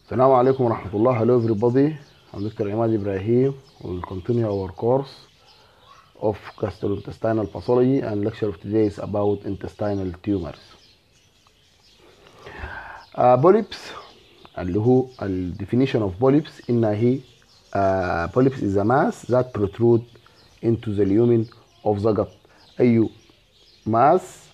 السلام عليكم ورحمة الله hello everybody I'm Dr. Imad Ibrahim we'll continue our course of gastrointestinal pathology and lecture of today is about intestinal tumors uh, polyps اللي هو ال definition of polyps إنها هي uh, polyps is a mass that protrude into the lumen of the gut أي ماس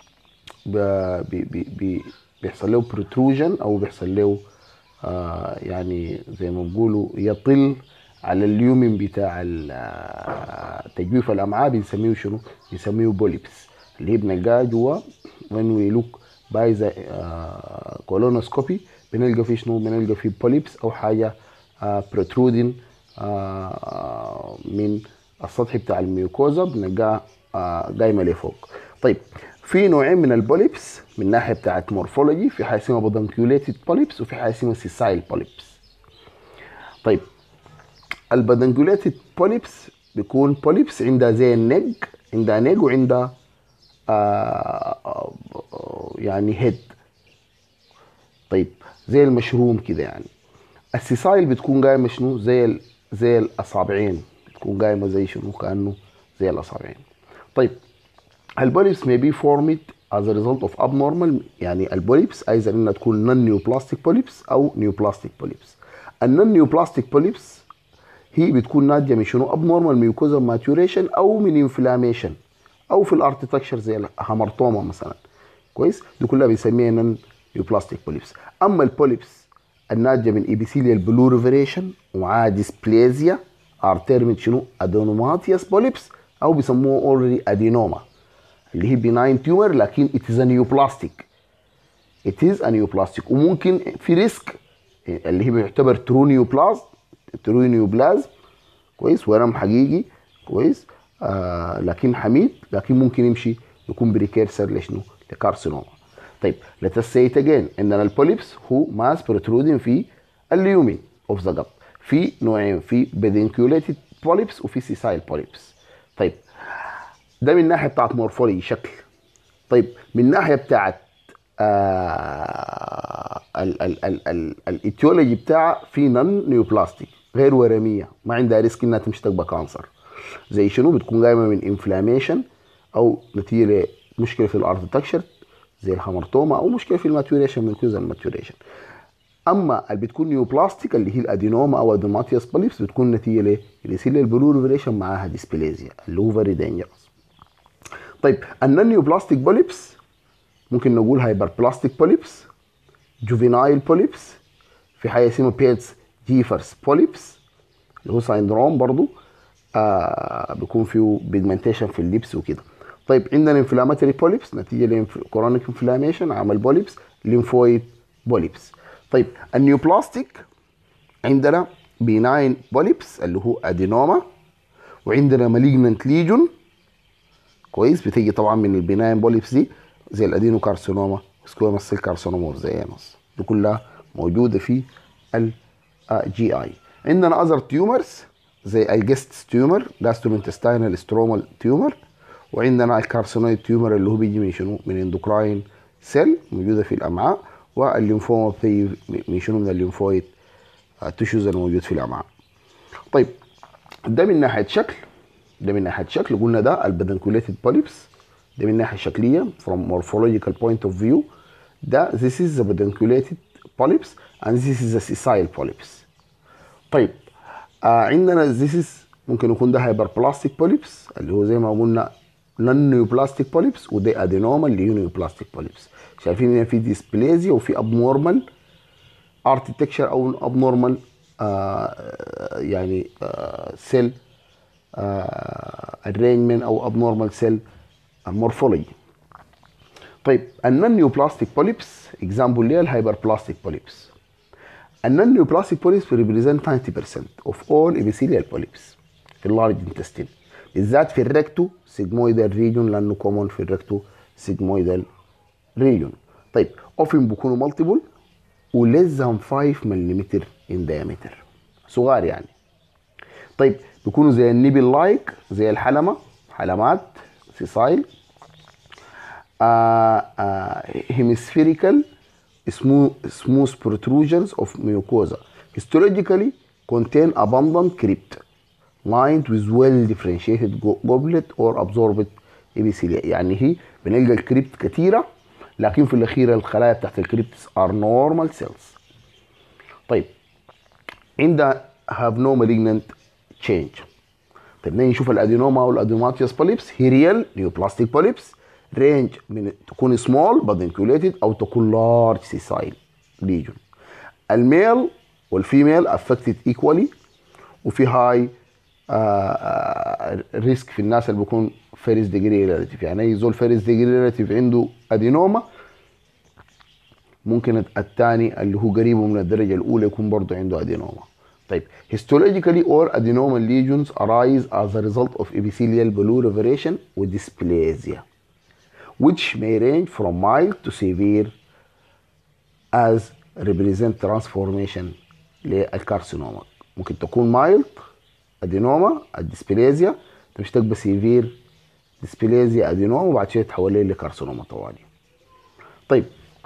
ب- بي بي بي بيحصل له protrusion أو بيحصل له آه يعني زي ما بيقولوا يطل على اليومن بتاع ال- آه، تجويف الامعاء بنسميه شنو؟ بنسميه بوليبس اللي هي بنلقاها جوا when we look by the آه colonoscopy بنلقى فيه شنو؟ بنلقى فيه بوليبس او حاجه آه protruding آه من السطح بتاع الميوكوزا بنلقاها آه قايمه لفوق. طيب في نوعين من البوليبس من ناحيه بتاعت مورفولوجي في حاجه اسمها بدنكيوليتد بوليبس وفي حاجه اسمها سيسايل بوليبس طيب البدنكيوليتد بوليبس بيكون بوليبس عندها زي النج عندها نج وعندها آه آه، يعني هيد طيب زي المشروم كده يعني السيسايل بتكون قايمه شنو زي ال- زي الاصابعين بتكون قايمه زي شنو كانه زي الاصابعين طيب البوليبس may be formed as a result of abnormal يعني البوليبس ايضا انها تكون non neoplastic polyps او neoplastic polyps النون neoplastic polyps هي بتكون ناتجه من شنو abnormal mucosal maturation او من inflammation او في الارتيتكشر زي الهامرتوما مثلا كويس دي كلها بنسميها نون neoplastic polyps اما البوليبس الناتجه من epithelial proliferation ومعاها ديسبليزيا ار تيرمد شنو ادينوماتيوس بوليبس او بيسموها اوريدي ادينوما اللي هي بناين تيومر لكن it is a neoplastic it is a neoplastic وممكن في ريسك اللي هي بيعتبر ترو نيوبلاز ترو نيوبلاز كويس ورم حقيقي كويس آه لكن حميد لكن ممكن يمشي يكون بريكيرسر لشنو لكارسينوما طيب let us say it again اننا البوليبس هو ماس بروترودين في اليومين اوف ذا جت في نوعين في بدنكيوليتد بوليبس وفي سيسايل بوليبس طيب ده من ناحيه بتاعت مورفولوجي شكل طيب من ناحيه بتاعت آه ال ال ال ال الايتيولوجي بتاعها في نون نيوبلاستيك غير ورميه ما عندها ريسك انها تمشي تبقى كانسر زي شنو بتكون قايمه من انفلاميشن او نتيجه مشكله في الارتكشر زي الهامرتوما او مشكله في الماتوريشن من كوز الماتوريشن اما اللي بتكون نيوبلاستيك اللي هي الادينوما او ادينوماتيوس بوليبس بتكون نتيجه ليه؟ لسيل البلوريفيشن معاها ديسبليزيا اللي هو فيري دينجرس طيب النون نيوبلاستيك بوليبس ممكن نقول هايبر بلاستيك بوليبس جوفينايل بوليبس في حاجه اسمها بيتس جيفرز بوليبس اللي هو سايندروم برضو آه بيكون فيه بيجمنتيشن في اللبس وكده طيب عندنا انفلاماتوري بوليبس نتيجه لكورونيك انفلاميشن عمل بوليبس ليمفويد بوليبس طيب النيوبلاستيك عندنا بيناين بوليبس اللي هو ادينوما وعندنا مالجننت ليجون كويس بتيجي طبعا من البناين بوليبس دي زي الادينو كارسينوما سكويما سيل كارسينوما وزيانوس دي كلها موجوده في الجي اي عندنا اذر تيومرز زي الجست تيومر جاستروانتستينال سترومال تيومر وعندنا الكارسينويد تيومر اللي هو بيجي من شنو من اندوكراين سيل موجوده في الامعاء والليمفوما بتيجي من شنو من الليمفويد التشوز الموجود في الامعاء طيب ده من ناحيه شكل ده من ناحيه شكل قلنا ده البدنكوليتد بوليبس ده من ناحيه شكليه from morphological point of view ده this is the pedunculated polyps and this is the sessile polyps طيب آه عندنا this is ممكن يكون ده هايبربلاستيك بوليبس اللي هو زي ما قلنا نون نيوبلاستيك بوليبس وده ادينوما اللي هي نيوبلاستيك بوليبس شايفين ان في ديسبليزيا وفي ابنورمال ارتكتشر او ابنورمال آه يعني آه سيل arrangement او abnormal cell morphology طيب النون نيوبلاستيك بوليبس اكزامبل ليها الهايبربلاستيك بوليبس النون نيوبلاستيك بوليبس represent 90% of all epithelial polyps في اللارج intestine بالذات في الريكتو سيجمويدال ريجون لانه كومون في الريكتو سيجمويدال ريجون طيب often بيكونوا multiple و less than 5 ملم in diameter صغار يعني طيب بيكونوا زي النيبل لايك زي الحلمه حلمات سيسايل هيمسفيريكال smooth, smooth protrusions of mucosa histologically contain abundant crypt lined with well differentiated go- goblet or absorbed epithelium يعني هي بنلقى الكريبت كثيره لكن في الاخير الخلايا بتاعت الكريبت are normal cells طيب عندها have no malignant change طيب نيجي نشوف الادينوما او الادينوماتيوس بوليبس هي ريال نيوبلاستيك بوليبس رينج من تكون سمول بدنكيوليتد او تكون لارج سيسايل ليجون الميل والفيميل افكتد ايكوالي وفي هاي ريسك في الناس اللي بيكون فيرست ديجري ريلاتيف يعني اي زول فيرست ديجري ريلاتيف عنده ادينوما ممكن الثاني اللي هو قريبه من الدرجه الاولى يكون برضه عنده ادينوما طيب histologically or adenoma lesions arise as a result of epithelial proliferation ودysplasia which may range from mild to severe as represent transformation للكارسينوما ممكن تكون mild ادينوما الديسبليزيا مش تبقى سيفير ديسبليزيا ادينوما وبعد شويه تحول لكارسينوما طوالي طيب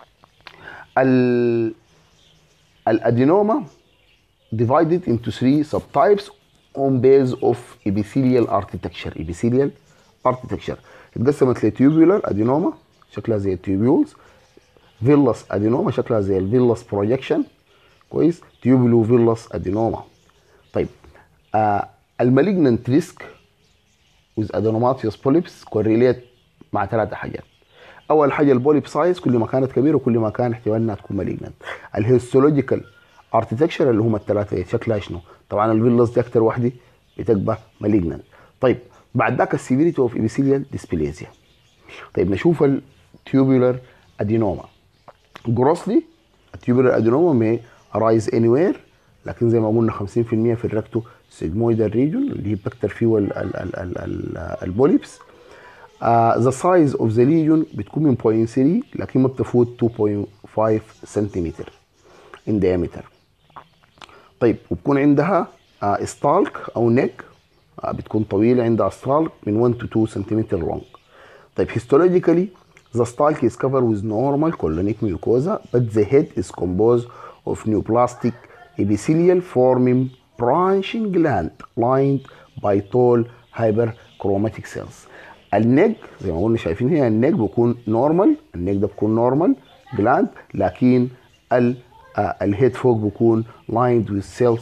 ال الادينوما divided into three subtypes on base of epithelial architecture epithelial architecture اتقسمت لتيوبولار ادينوما شكلها زي التيوبيولز فيلس ادينوما شكلها زي الفيلس بروجكشن كويس تيوبولو فيلس ادينوما طيب آه المالجننت ريسك with adenomatous polyps correlate مع ثلاثة حاجات اول حاجه البوليب سايز كل ما كانت كبيره كل ما كان احتمال انها تكون مالجننت الهيستولوجيكال اركتكشر اللي هم الثلاثه شكلها شنو طبعا الفيلس دي اكتر واحده بتبقى مالجننت طيب بعد ذاك السيفيريتي اوف ابيثيليال ديسبليزيا طيب نشوف التيوبولار ادينوما جروسلي التيوبولار ادينوما may arise anywhere لكن زي ما قلنا 50% في الركتو سيجمويدال ريجون اللي هي بكتر فيه ال- ال- ال- ال- ال- البوليبس ذا سايز اوف ذا ليجون بتكون من 0.3 لكن ما بتفوت 2.5 سنتيمتر in diameter طيب وبكون عندها ستالك او نيك بتكون طويله عندها ستالك من 1 to 2 سنتيمتر لونج طيب histologically the stalk is covered with normal colonic mucosa but the head is composed of neoplastic epithelial forming branching gland lined by tall hyperchromatic cells النج زي ما قلنا شايفين هنا النج بيكون نورمال النج ده بيكون نورمال جلاند لكن ال آه الهيد فوق بيكون lined with cells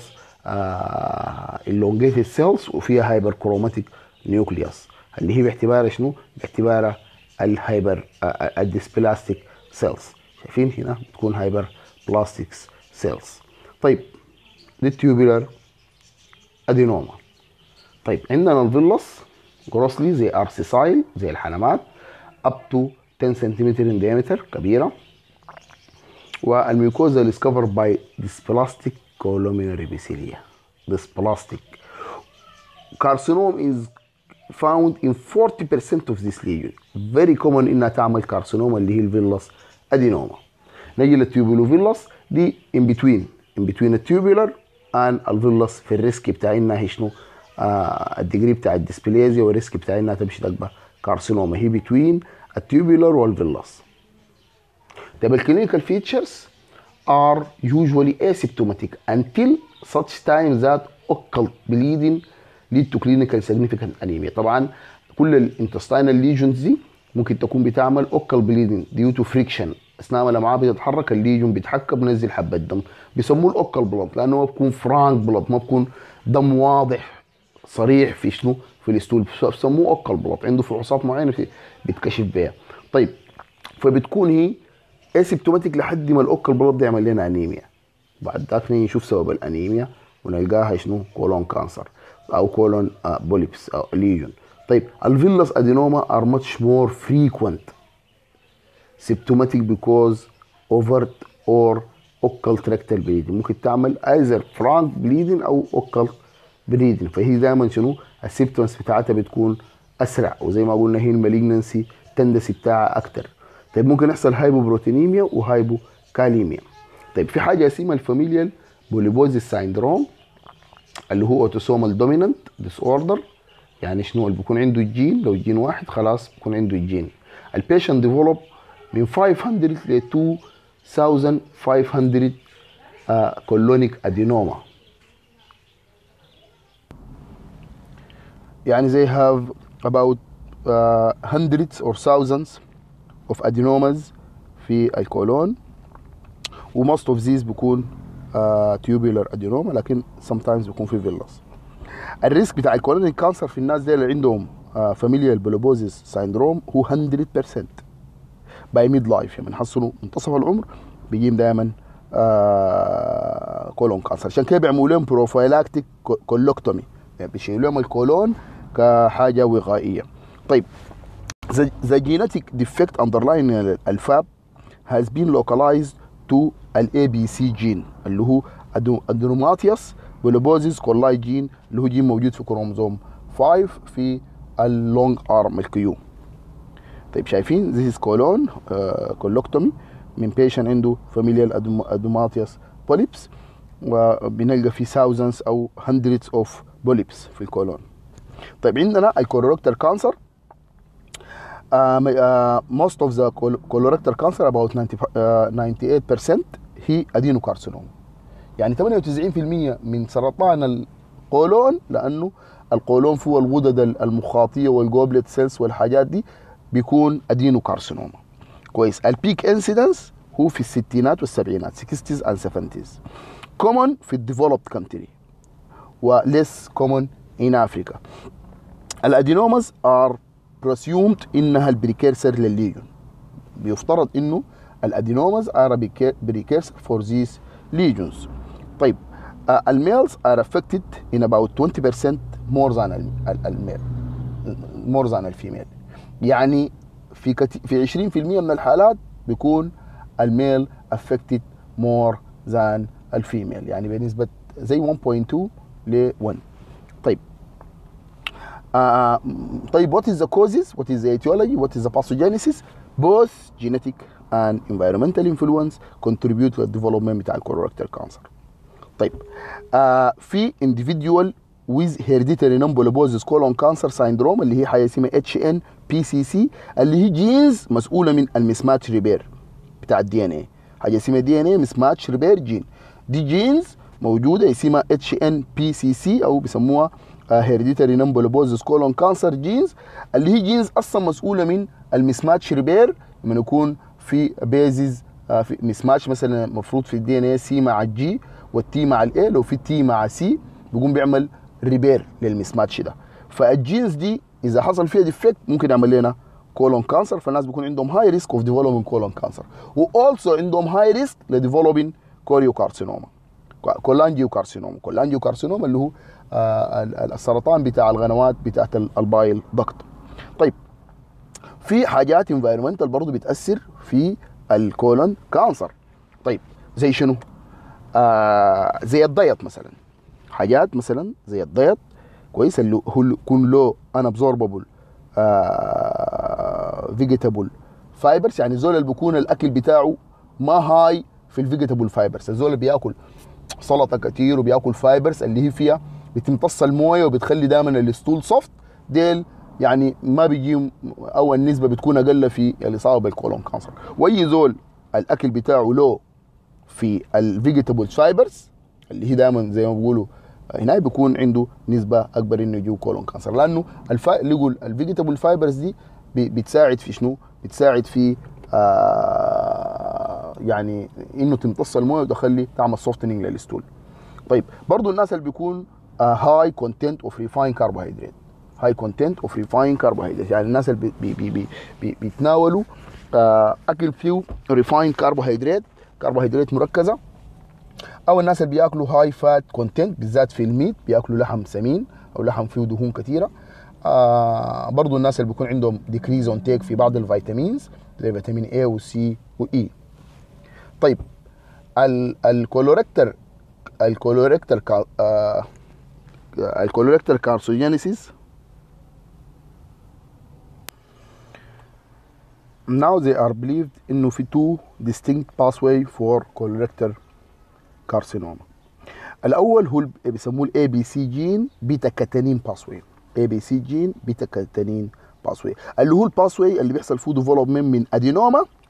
آه elongated cells وفيها هايبر كروماتيك نيوكليوس اللي هي باعتبارها شنو؟ باعتبارها الهايبر آه الديسبلاستيك سيلز شايفين هنا بتكون هايبر بلاستيكس سيلز طيب دي التيوبولار ادينوما طيب عندنا الفيلس جروسلي زي ارسيسايل زي الحلمات up to 10 سنتيمتر in diameter كبيره والميوكوزا is covered by dysplastic columnar epithelia dysplastic carcinoma is found in 40% of this lesion very common انها تعمل كارسينوما اللي هي الفيلس ادينوما نجي للتيوبولوفيلس دي in between in between التيوبولار and الفيلس في الريسك بتاع انها هي شنو آه الديجري بتاع الديسبليزيا والريسك بتاع انها تمشي تكبر كارسينوما هي between التيوبولار والفيلس طيب الكلينيكال فيتشرز are usually asymptomatic until such time that occult bleeding lead to clinical significant anemia طبعا كل الانتستينال ليجونز دي ممكن تكون بتعمل اوكال بليدنج ديو تو فريكشن اثناء ما الامعاء بتتحرك الليجون بيتحكم بينزل حبه دم بيسموه الاوكال بلاد لانه ما بيكون فرانك بلاد ما بيكون دم واضح صريح في شنو في الستول بيسموه اوكال بلاد عنده فحوصات معينه في بيتكشف بيها طيب فبتكون هي اسيبتوماتيك لحد ما الاوكال بلاد ده يعمل لنا انيميا بعد ذاك نيجي نشوف سبب الانيميا ونلقاها شنو كولون كانسر او كولون بوليبس او ليجون طيب الفيلس ادينوما ار ماتش مور فريكوينت symptomatic because overt or occult rectal bleeding ممكن تعمل either frank bleeding او occult bleeding فهي دايما شنو السيمبتومز بتاعتها بتكون اسرع وزي ما قلنا هي المالجنسي تندسي بتاعها اكتر طيب ممكن يحصل هايبوبروتينيميا وهايبو كاليميا طيب في حاجه اسمها الفاميليال بوليبوزيس سايندروم اللي هو اوتوسومال دومينانت ديس اوردر يعني شنو اللي بيكون عنده الجين لو الجين واحد خلاص بيكون عنده الجين البيشنت ديفلوب من 500 ل 1500 uh, colonic adenoma يعني they have about uh, hundreds or thousands of adenomas في الكولون و most of these بيكون uh, tubular adenoma لكن sometimes بيكون في فيلس الريسك بتاع الكولون كانسر في الناس دي اللي عندهم uh, familial bulbosis syndrome هو 100% باي ميد لايف يعني بنحصلوا منتصف العمر بيجيهم دائما آه كولون كانسر عشان كده بيعملوا لهم بروفايلاكتيك كولوكتومي يعني بيشيلوا لهم الكولون كحاجه وقائيه طيب the, the genetic defect underlying الفاب has been localized to ال ABC gene اللي هو adenomatous bulbosis coli gene اللي هو جين موجود في كروموزوم 5 في اللونج ارم الكيو طيب شايفين this is colon كولوكتومي uh, من patient عنده familial adenomatoous polyps وبنلقى في thousands او hundreds of polyps في الكولون طيب عندنا الكولوركتال كانسر uh, uh, most of the colorectal cancer about 90, uh, 98% هي adenocarcinoma يعني 98% من سرطان القولون لانه القولون فيه الغدد المخاطيه والجوبلت سيلز والحاجات دي بيكون ادينو كارسينوما كويس البيك انسيدنس هو في الستينات والسبعينات 60s and 70s common في الديفلوبد كونتري وليس common in Africa الادينوماز ار presumed انها البريكيرسر للليجون بيفترض انه الادينوماز ار بريكيرسر فور ذيس legions طيب uh, الميلز are affected in about 20% more than الميل more than الفيميل يعني في كتي في 20% من الحالات بيكون الميل affected more than الفيميل يعني بنسبة زي 1.2 ل 1 طيب آه طيب what is the causes what is the etiology what is the pathogenesis both genetic and environmental influence contribute to the development بتاع الكولوركتال كانسر طيب آه في individual with hereditary non-bulbosis colon cancer syndrome اللي هي حاجه اسمها اتش ان بي سي سي اللي هي جينز مسؤوله من المسماتش ريبير بتاع الدي ان اي حاجه اسمها دي ان اي مسماتش ريبير جين دي جينز موجوده اسمها اتش ان بي سي سي او بيسموها هيرديتري نون بولوبوزس كولون كانسر جينز اللي هي جينز اصلا مسؤوله من المسماتش ريبير لما يكون في بيزز في مسماتش مثلا المفروض في الدي ان اي سي مع الجي والتي مع الاي لو في تي مع سي بيقوم بيعمل ريبير للمسماتش ده فالجينز دي اذا حصل فيها ديفكت ممكن يعمل لنا كولون كانسر فالناس بيكون عندهم هاي ريسك اوف ديفلوبينج كولون كانسر واولسو عندهم هاي ريسك لديفلوبينج كوريو كارسينوما كولانجيو كارسينوما كولانجيو كارسينوما اللي هو آه السرطان بتاع الغنوات بتاعت البايل ضغط طيب في حاجات انفايرمنتال برضه بتاثر في الكولون كانسر طيب زي شنو آه زي الضيط مثلا حاجات مثلا زي الضيط كويس اللي هو يكون له انا ابزوربابل فيجيتابل فايبرز يعني زول اللي بيكون الاكل بتاعه ما هاي في الفيجيتابل فايبرز الزول اللي بياكل سلطه كتير وبياكل فايبرز اللي هي فيها بتمتص المويه وبتخلي دائما الستول سوفت ديل يعني ما بيجي او النسبه بتكون اقل في الاصابه بالكولون كانسر واي زول الاكل بتاعه له في الفيجيتابل فايبرز اللي هي دائما زي ما بيقولوا هنا بيكون عنده نسبه اكبر انه يجيو كولون كانسر لانه الف... لقوا الفيجيتابل فايبرز دي بتساعد في شنو؟ بتساعد في آه يعني انه تمتص المويه وتخلي تعمل سوفتنينج للستول. طيب برضه الناس اللي بيكون هاي كونتنت اوف ريفاين كربوهيدرات هاي كونتنت اوف ريفاين كربوهيدرات يعني الناس اللي بي بي بي بي بيتناولوا آه اكل فيه ريفاين كربوهيدرات كربوهيدرات مركزه او الناس اللي بياكلوا هاي فات كونتنت بالذات في الميت بياكلوا لحم سمين او لحم فيه دهون كثيره آه برضو الناس اللي بيكون عندهم ديكريز اون تيك في بعض الفيتامينز زي فيتامين A وسي واي طيب الكولوريكتر الكولوريكتر آه الكولوريكتر كارسوجينيسيس now they are believed انه في two distinct pathway for colorectal كارسينوما الاول هو بيسموه الاي بي سي جين بيتا كاتانين باسوي اي بي سي جين بيتا كاتانين باسوي اللي هو الباسوي اللي بيحصل فيه ديفلوبمنت من ادينوما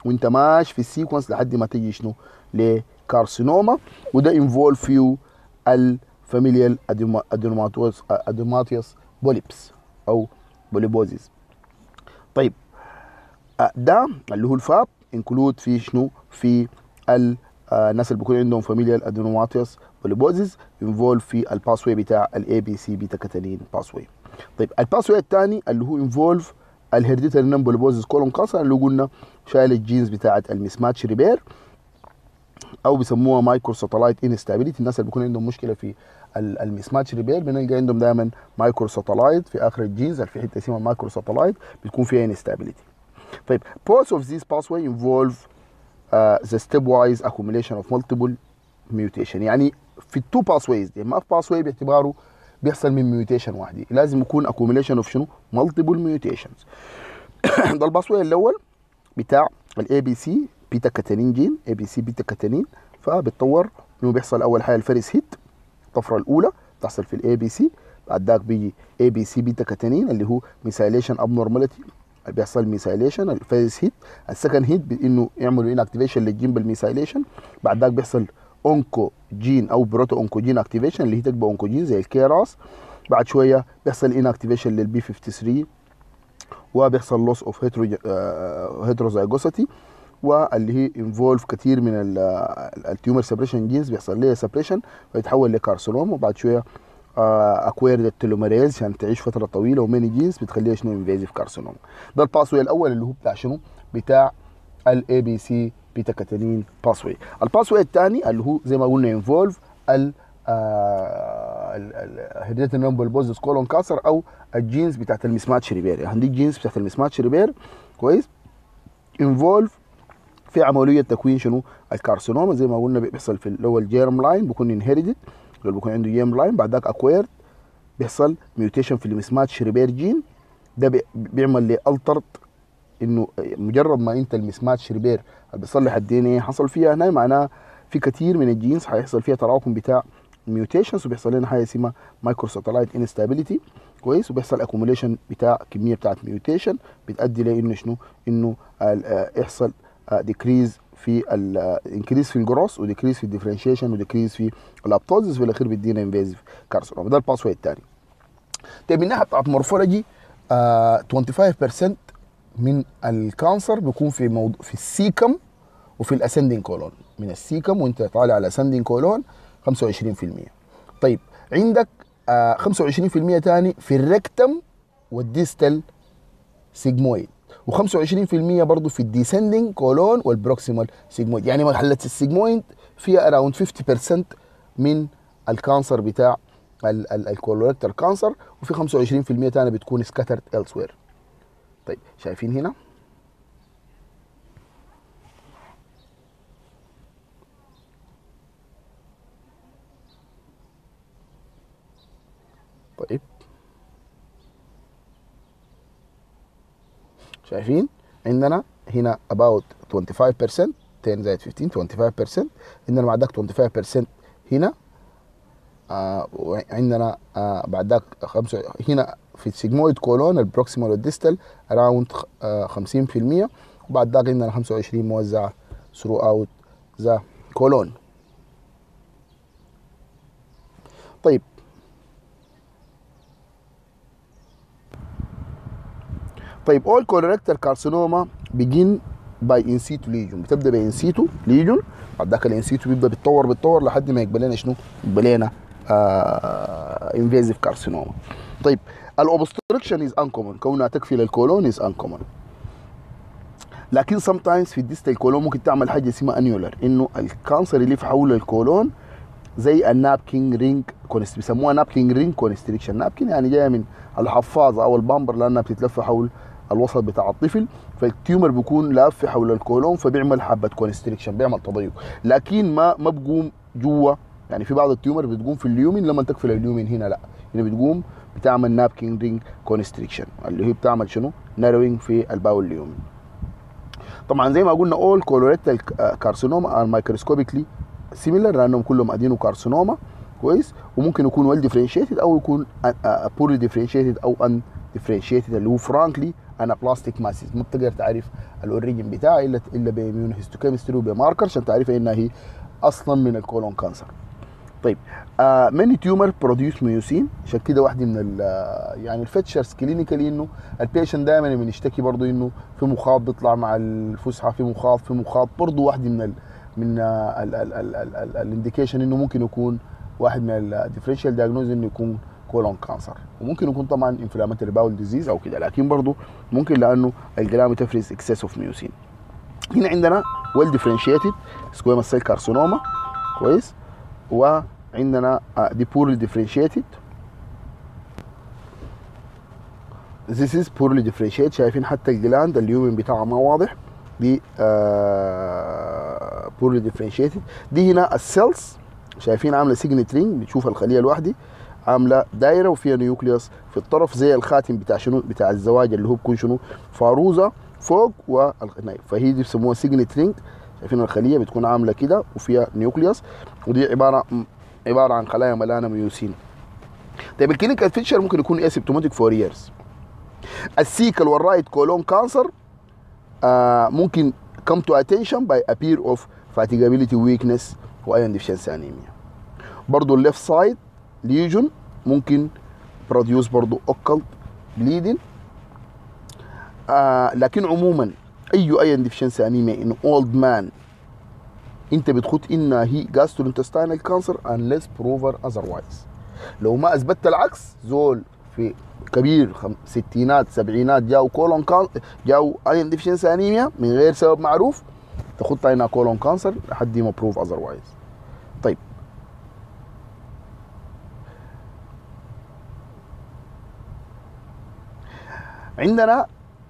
وانت ماشي في السيكونس لحد ما تجي شنو لكارسينوما وده انفولف فيه الفاميليال ادينوماتوس ادينوماتيوس بوليبس او بوليبوزيس طيب آه، ده اللي هو الفاب انكلود في شنو في ال آه، الناس اللي بيكون عندهم فاميليال ادينوماتيوس بوليبوزيس انفولف في الباسوي بتاع الاي بي سي بيتا كاتالين باسوي طيب الباسوي الثاني اللي هو انفولف الهيرديتري نم بوليبوزيس كولون كانسر اللي قلنا شايل الجينز بتاعت المسماتش ريبير او بيسموها مايكرو ساتلايت انستابيليتي الناس اللي بيكون عندهم مشكله في ال- المسماتش ريبير بنلقى عندهم دائما مايكرو ساتلايت في اخر الجينز اللي في حته اسمها مايكرو ساتلايت بتكون فيها انستابيليتي طيب both of these pathway involve uh, the stepwise accumulation of multiple mutation يعني في التو pathways دي ما في pathway باعتباره بيحصل من mutation واحده لازم يكون accumulation of شنو multiple mutations ده الباسوي الاول بتاع الاي بي سي بيتا كاتانين جين اي بي سي بيتا كاتانين فبتطور انه بيحصل اول حاجه الفيرس هيت الطفره الاولى بتحصل في الاي بي سي بعد ذاك بيجي اي بي سي بيتا كاتانين اللي هو ميثايليشن ابنورماليتي بيحصل ميثايليشن الفيرس هيت السكند هيت انه يعملوا ان اكتيفيشن للجين بالميثايليشن بعد ذاك بيحصل اونكو جين او بروتو اونكو جين اكتيفيشن اللي هي تبقى اونكو جين زي الكيراس بعد شويه بيحصل ان اكتيفيشن للبي 53 وبيحصل لوس اوف هيتروزايجوسيتي واللي هي انفولف كثير من التيومر سبريشن جينز بيحصل لها سبريشن ويتحول لكارسينوم وبعد شويه اكوير التلوميريز عشان تعيش فتره طويله وميني جينز بتخليها شنو انفيزيف كارسينوم ده الباسوي الاول اللي هو بتاع شنو بتاع الاي بي سي بيتا كاتالين باسوي الباسوي الثاني اللي هو زي ما قلنا انفولف ال هيديت نومبل بوزس كولون كاسر او الجينز بتاعت المسماتش ريبير يعني عندي الجينز بتاعت المسماتش ريبير كويس انفولف في عمليه تكوين شنو الكارسينوما زي ما قلنا بيحصل في الاول جيرم لاين بيكون انهيريدد اللي بيكون عنده جيرم لاين بعد ذاك اكويرد بيحصل ميوتيشن في المسماتش ريبير جين ده بي- بيعمل لي الترت انه مجرد ما انت المسماتش ريبير اللي بيصلح الدي ان ايه حصل فيها هنا معناها في كثير من الجينز حيحصل فيها تراكم بتاع ميوتيشنز وبيحصل لنا حاجه اسمها مايكرو ساتلايت انستابيليتي كويس وبيحصل اكوميليشن بتاع كميه بتاعت ميوتيشن بتؤدي لانه شنو انه ال- آه، يحصل ديكريز في الانكريز في الجروس وديكريز في الديفرنشيشن وديكريز في الابتوزس في الاخير بيدينا انفيزيف كارسينوما ده الباسوي الثاني طيب من الناحيه بتاعت مورفولوجي آه 25% من الكانسر بيكون في موضوع في السيكم وفي الاسندين كولون من السيكم وانت طالع على الاسندين كولون 25% طيب عندك آه 25% تاني في الريكتم والديستال سيجمويد و25% برضه في الديسندنج كولون والبروكسيمال سيجمويد يعني مرحله السيجمويد فيها اراوند 50% من الكانسر بتاع الكولوريكتر كانسر وفي 25% تاني بتكون سكاترد elsewhere طيب شايفين هنا طيب شايفين عندنا هنا about 25% 10 زائد 15 25% عندنا بعد ذاك 25% هنا آه وعندنا آه بعد ذاك خمسة هنا في السيجمويد كولون البروكسيمال والديستال اراوند آه 50% وبعد ذاك عندنا 25 موزعة ثرو اوت ذا كولون طيب طيب all colorectal carcinoma begin by in situ lesion بتبدا ب in situ lesion بعد ذاك ال in situ بيبدا بيتطور بيتطور لحد ما يقبل لنا شنو؟ يقبل لنا آه invasive carcinoma طيب الاوبستركشن از انكومن كونها تكفي للكولون از انكومن لكن sometimes في الديستال كولون ممكن تعمل حاجه اسمها انيولر انه الكانسر اللي في حول الكولون زي النابكين رينج كونست بيسموها نابكين رينج كونستريكشن نابكين يعني جايه من الحفاظه او البامبر لانها بتتلف حول الوسط بتاع الطفل فالتيومر بيكون لاف حول الكولون فبيعمل حبه كونستريكشن بيعمل تضيق لكن ما ما بقوم جوا يعني في بعض التيومر بتقوم في اليومين لما تقفل اليومين هنا لا هنا بتقوم بتعمل نابكين رينج كونستريكشن اللي هي بتعمل شنو ناروينج في الباول اليومي طبعا زي ما قلنا اول كولوريتال كارسينوما ار مايكروسكوبيكلي سيميلر لانهم كلهم ادينو كارسينوما كويس وممكن يكون ويل ديفرنشيتد او يكون بورلي ديفرنشيتد او ان ديفرنشيتد اللي هو فرانكلي انا بلاستيك ماسيس ما بتقدر تعرف الاوريجن بتاعها الا الا باميونوهيستوكيمستري وبماركر عشان تعرف انها هي اصلا من الكولون كانسر طيب آه ماني تيومر بروديوس ميوسين عشان كده واحده من ال يعني الفتشرز كلينيكالي انه البيشنت دائما لما يشتكي برضه انه في مخاط بيطلع مع الفسحه في مخاط في مخاط برضه واحده من ال من الانديكيشن انه ممكن يكون واحد من الديفرنشال دايجنوز انه يكون كولون كانسر وممكن يكون طبعا انفلاماتوري باول ديزيز او كده لكن برضه ممكن لانه الجلام تفرز اكسس اوف ميوسين هنا عندنا ويل ديفرنشيتد سكويما سيل كارسينوما كويس وعندنا دي بورلي ديفرنشيتد This is poorly differentiated شايفين حتى الجلاند اليومن بتاعها ما واضح دي آه poorly differentiated دي هنا السيلز شايفين عامله سيجنت رينج بتشوف الخليه الواحده عامله دايره وفيها نيوكليوس في الطرف زي الخاتم بتاع شنو بتاع الزواج اللي هو بيكون شنو فاروزه فوق والنايف فهي دي بيسموها سيجنت رينج شايفين الخليه بتكون عامله كده وفيها نيوكليوس ودي عباره عباره عن خلايا ملانه ميوسين طيب الكلينيكال فيتشر ممكن يكون اسيمتوماتيك فور ييرز السيكل والرايت كولون كانسر آه ممكن come to attention by appear of fatigability weakness وايون deficiency anemia برضو الليفت سايد ليجون ممكن بروديوس برضو occult bleeding آه لكن عموما اي ايون deficiency anemia in old man انت بتخط انها هي gastrointestinal cancer unless proven otherwise لو ما اثبتت العكس زول في كبير خم... ستينات سبعينات جاو كولون كان جاو ايون ديفشنسي انيميا من غير سبب معروف تخط هنا كولون كانسر لحد ما بروف اذروايز طيب عندنا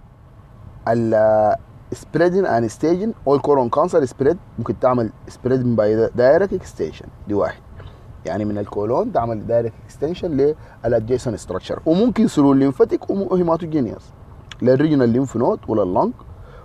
ال spreading and staging all colon cancer spread ممكن تعمل spreading by direct extension دي واحد يعني من الكولون تعمل دايركت اكستنشن للادجيسن ستراكشر وممكن ثرو الليمفاتيك وهيماتوجينيوس للريجنال ليمف نود ولللنج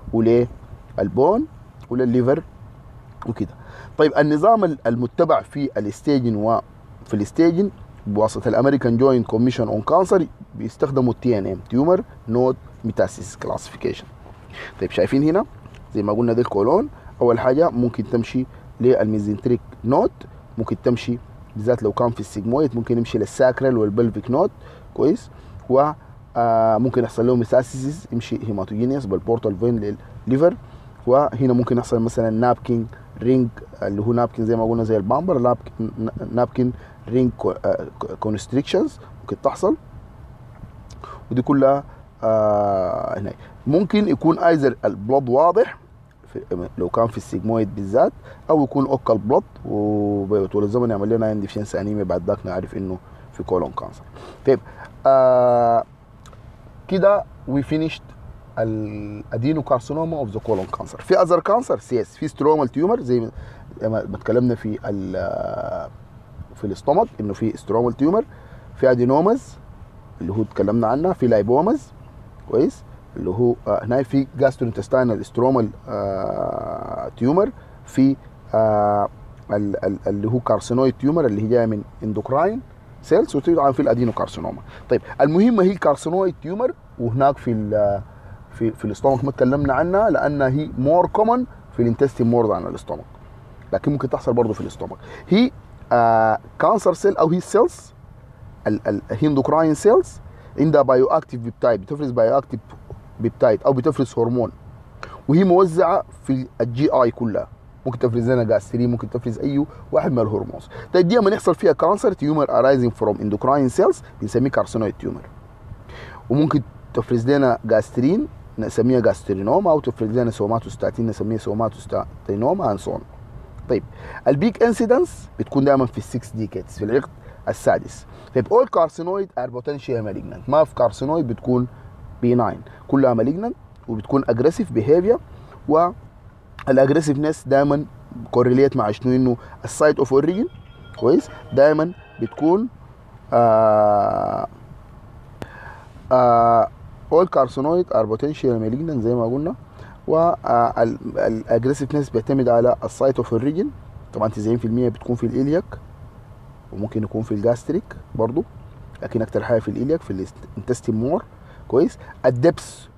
وللبون وللليفر وكده طيب النظام المتبع في الستيجن وفي الستيجن بواسطه الامريكان جوينت كوميشن اون كانسر بيستخدموا التي ان ام تيومر نود ميتاسيس كلاسيفيكيشن طيب شايفين هنا زي ما قلنا ده الكولون اول حاجه ممكن تمشي للميزنتريك نود ممكن تمشي بالذات لو كان في السيجمويد ممكن يمشي للساكرال والبلفيك نود كويس و آه ممكن يحصل له ميساسيسيس يمشي هيماتوجينيوس بالبورتال فين للليفر وهنا ممكن يحصل مثلا نابكين رينج اللي هو نابكين زي ما قلنا زي البامبر نابكين رينج كونستريكشنز ممكن تحصل ودي كلها آه هنا ممكن يكون ايزر البلد واضح في لو كان في السيجمويد بالذات او يكون اوكال بلوت وطول الزمن يعمل لنا اندفشنس انيميا بعد ذاك نعرف انه في كولون كانسر طيب آه كده وي فينيشد الادينو كارسينوما اوف ذا كولون كانسر في اذر كانسر سيس في سترومال تيومر زي ما اتكلمنا في في الاستومك انه في سترومال تيومر في ادينومز اللي هو اتكلمنا عنها في لايبومز كويس اللي هو آه هنا في جاسترونتستينال سترومال آه تيومر في آه اللي هو كارسينويد تيومر اللي هي جايه من اندوكراين سيلز وطبعا في الادينو كارسينوما طيب المهم هي الكارسينويد تيومر وهناك في ال في في الاستومك ما اتكلمنا عنها لانها هي مور كومن في الانتستين مور عن الاستومك لكن ممكن تحصل برضه في الاستومك هي آه كانسر سيل او هي سيلز الهندوكراين سيلز عندها بايو اكتيف بيبتايد بتفرز بايو اكتيف بيبتايد او بتفرز هرمون وهي موزعه في الجي اي كلها ممكن تفرز لنا جاسترين ممكن تفرز اي واحد من الهرمونز طيب دي لما يحصل فيها كانسر تيومر ارايزنج فروم اندوكراين سيلز بنسميه كارسينويد تيومر وممكن تفرز لنا جاسترين نسميها جاسترينوما او تفرز لنا سوماتوستاتين نسميها سوماتوستاتينوما اند سون طيب البيك انسيدنس بتكون دائما في السكس ديكيدز في العقد السادس طيب اول كارسينويد ار بوتنشال مالجنانت ما في كارسينويد بتكون بيناين كلها مالجنانت وبتكون اجريسيف بيهيفير و الاجريسيفنس دايما كوريليت مع شنو انه السايت اوف اوريجن كويس دايما بتكون آه آه all carcinoid are potential malignant زي ما قلنا والاجريسيفنس بيعتمد على السايت اوف اوريجن طبعا 90% بتكون في الالياك وممكن يكون في الجاستريك برضو لكن اكتر حاجه في الالياك في الانتستين مور كويس الدبس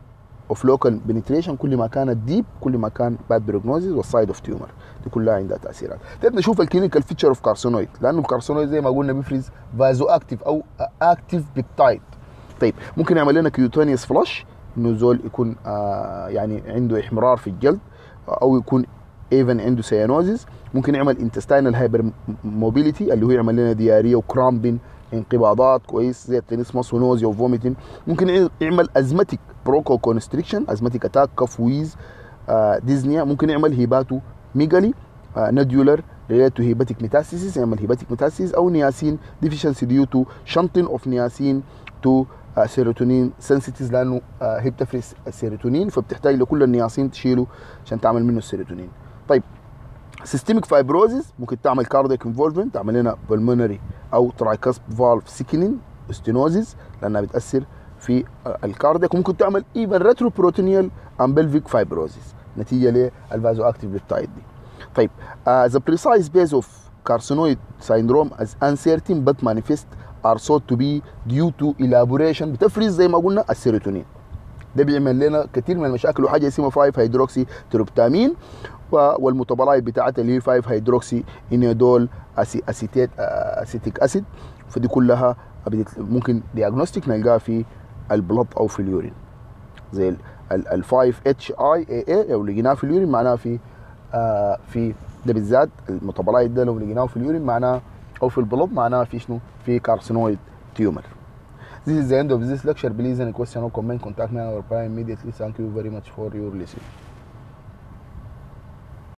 اوف لوكال بنتريشن كل ما كانت ديب كل ما كان باد بروجنوزيس والسايد اوف تيومر دي كلها عندها تاثيرات طيب نشوف الكلينيكال فيتشر اوف كارسينويد لانه الكارسينويد زي ما قلنا بيفرز فازو اكتيف او اكتيف بيبتايد طيب ممكن يعمل لنا كيوتونيوس فلاش انه زول يكون آه يعني عنده احمرار في الجلد او يكون ايفن عنده سيانوزيس ممكن يعمل انتستينال هايبر موبيليتي اللي هو يعمل لنا دياريه وكرامبين انقباضات كويس زي التنسمس ونوزيا وفوميتين ممكن يعمل ازمتيك بروكو كونستريكشن ازمتيك اتاك كف ويز آه ديزنيا ممكن يعمل هيباتو ميجالي آه نديولر related to hepatic metastasis يعمل hepatic metastasis او نياسين deficiency due to shunting of niacin to سيروتونين سنسيتيز لانه هي بتفرز السيروتونين فبتحتاج لكل النياسين تشيله عشان تعمل منه السيروتونين طيب سيستميك فايبروزيس ممكن تعمل كاردياك انفولفمنت تعمل لنا بالمونري او ترايكاسب فالف سيكنين ستينوزيس لانها بتاثر في الكاردياك ممكن تعمل ايفن ريترو بروتينيال امبلفيك فايبروزيس نتيجه للفازو اكتيف للتايد دي طيب ذا بريسايز بيز اوف carcinoid syndrome as uncertain but manifest are thought to be due to elaboration بتفرز زي ما قلنا السيروتونين ده بيعمل لنا كثير من المشاكل وحاجه اسمها 5 هيدروكسي تروبتامين والمتبلايت بتاعتها اللي هي 5 هيدروكسي انيدول اسيتيت اسيتيك اسيد فدي كلها ممكن دياجنوستيك نلقاها في البلط او في اليورين زي ال 5 اتش اي اي اي لو لقيناه في اليورين معناها في آه في ده بالذات المتبلايت ده لو لقيناه في اليورين معناه او في البلوب معناها في شنو في كارسينويد تيومر This is the end of this lecture. Please any question or comment contact me on our prime immediately. Thank you very much for your listening.